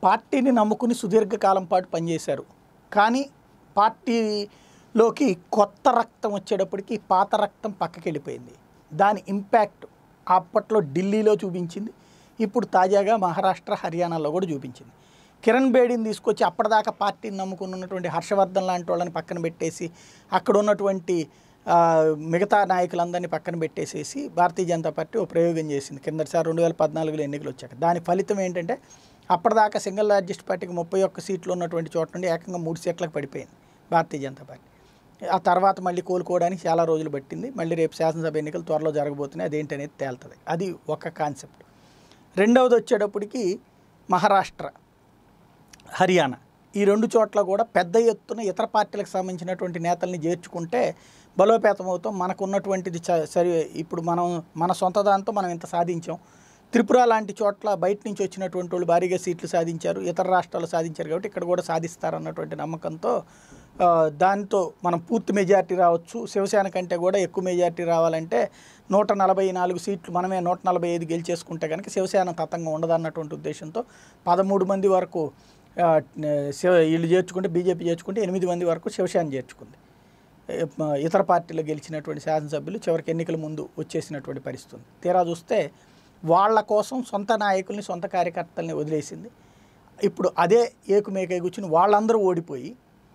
పార్టీని నమ్ముకుని సుదీర్ఘకాలం పాటు పనిచేశారు కానీ పార్టీలోకి కొత్త రక్తం వచ్చేటప్పటికి పాత రక్తం పక్కకి వెళ్ళిపోయింది దాని ఇంపాక్ట్ అప్పట్లో ఢిల్లీలో చూపించింది ఇప్పుడు తాజాగా మహారాష్ట్ర హర్యానాలో కూడా చూపించింది కిరణ్ బేడిని తీసుకొచ్చి అప్పటిదాకా పార్టీని నమ్ముకుని ఉన్నటువంటి హర్షవర్ధన్ లాంటి వాళ్ళని పక్కన పెట్టేసి అక్కడ ఉన్నటువంటి ఆ, మిగతా నాయకులందరినీ పక్కన పెట్టేసేసి భారతీయ జనతా పార్టీ ఓ ప్రయోగం చేసింది కిందటిసారి రెండు వేల పద్నాలుగులో ఎన్నికలు వచ్చాక దాని ఫలితం ఏంటంటే అప్పటిదాకా సింగిల్ లార్జెస్ట్ పార్టీకి ముప్పై ఒక్క సీట్లు ఉన్నటువంటి చోట నుండి ఏకంగా మూడు సీట్లకు పడిపోయింది భారతీయ జనతా పార్టీ ఆ తర్వాత మళ్ళీ కోలుకోవడానికి చాలా రోజులు పట్టింది మళ్ళీ రేపు శాసనసభ ఎన్నికలు త్వరలో జరగబోతున్నాయి అదేంటనేది తేలుతుంది అది ఒక కాన్సెప్ట్ రెండవది వచ్చేటప్పటికి మహారాష్ట్ర హర్యానా ఈ రెండు చోట్ల కూడా పెద్ద ఎత్తున ఇతర పార్టీలకు సంబంధించినటువంటి నేతల్ని చేర్చుకుంటే బలోపేతం అవుతాం మనకు ఉన్నటువంటిది చ- సరి ఇప్పుడు మనం మన సొంత దాంతో మనం ఇంత సాధించాం త్రిపుర లాంటి చోట్ల బయట నుంచి వచ్చినటువంటి వాళ్ళు భారీగా సీట్లు సాధించారు ఇతర రాష్ట్రాలు సాధించారు కాబట్టి ఇక్కడ కూడా సాధిస్తారన్నటువంటి నమ్మకంతో ఆ, దాంతో మనం పూర్తి మెజారిటీ రావచ్చు శివసేన కంటే కూడా ఎక్కువ మెజారిటీ రావాలంటే నూట నలభై నాలుగు సీట్లు మనమే నూట నలభై ఐదు గెలిచేసుకుంటే కనుక శివసేన తతంగా ఉండదన్నటువంటి ఉద్దేశంతో పదమూడు మంది వరకు ఆ, శివ వీళ్ళు చేర్చుకుంటే బీజేపీ చేర్చుకుంటే ఎనిమిది మంది వరకు శివసేన చేర్చుకుంది ఏ, మ- ఇతర పార్టీలో గెలిచినటువంటి శాసనసభ్యులు చివరికి ఎన్నికల ముందు వచ్చేసినటువంటి పరిస్థితి ఉంది. తీరా చూస్తే వాళ్ళ కోసం సొంత నాయకుల్ని సొంత కార్యకర్తల్ని వదిలేసింది ఇప్పుడు అదే ఏకుమేకై కూర్చుని వాళ్ళందరూ ఓడిపోయి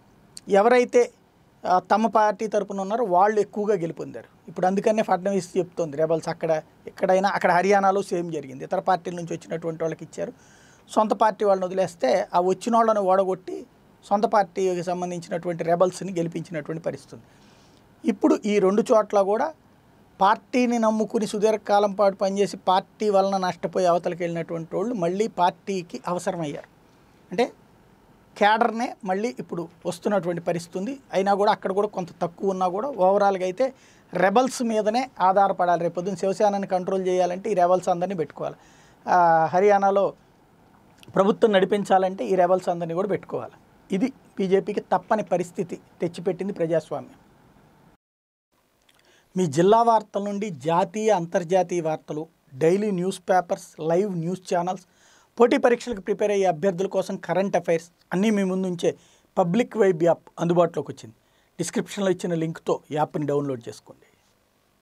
ఎవరైతే ఆ, తమ పార్టీ తరపున ఉన్నారో వాళ్ళు ఎక్కువగా గెలుపొందారు ఇప్పుడు అందుకనే ఫడ్నవీస్ చెప్తోంది రెబల్స్ అక్కడ ఎక్కడైనా అక్కడ హర్యానాలో సేమ్ జరిగింది ఇతర పార్టీల నుంచి వచ్చినటువంటి వాళ్ళకి ఇచ్చారు సొంత పార్టీ వాళ్ళని వదిలేస్తే ఆ వచ్చిన వాళ్ళని ఓడగొట్టి సొంత పార్టీకి సంబంధించినటువంటి రెబల్స్ని గెలిపించినటువంటి పరిస్థితి ఉంది. ఇప్పుడు ఈ రెండు చోట్ల కూడా పార్టీని నమ్ముకుని సుదీర్ఘకాలం పాటు పనిచేసి పార్టీ వలన నష్టపోయి అవతలకి వెళ్ళినటువంటి వాళ్ళు మళ్ళీ పార్టీకి అవసరమయ్యారు అంటే క్యాడర్నే మళ్ళీ ఇప్పుడు వస్తున్నటువంటి పరిస్థితి ఉంది అయినా కూడా అక్కడ కూడా కొంత తక్కువ ఉన్నా కూడా ఓవరాల్గా అయితే రెబల్స్ మీదనే ఆధారపడాలి రేపు పొద్దున్న శివసేనని కంట్రోల్ చేయాలంటే ఈ రెబల్స్ అందరినీ పెట్టుకోవాలి ఆ, హర్యానాలో ప్రభుత్వం నడిపించాలంటే ఈ రెబల్స్ అందరినీ కూడా పెట్టుకోవాలి ఇది బీజేపీకి తప్పని పరిస్థితి తెచ్చిపెట్టింది ప్రజాస్వామ్యం మీ జిల్లా వార్తల నుండి జాతీయ అంతర్జాతీయ వార్తలు daily news papers live news channels పోటీ పరీక్షలకు ప్రిపేర్ అయ్యే అభ్యర్థుల కోసం కరెంట్ అఫైర్స్ అన్నీ మీ ముందుంచే పబ్లిక్ వైబ్ యాప్ అందుబాటులోకి వచ్చింది డిస్క్రిప్షన్లో ఇచ్చిన లింక్తో యాప్ని డౌన్లోడ్ చేసుకోండి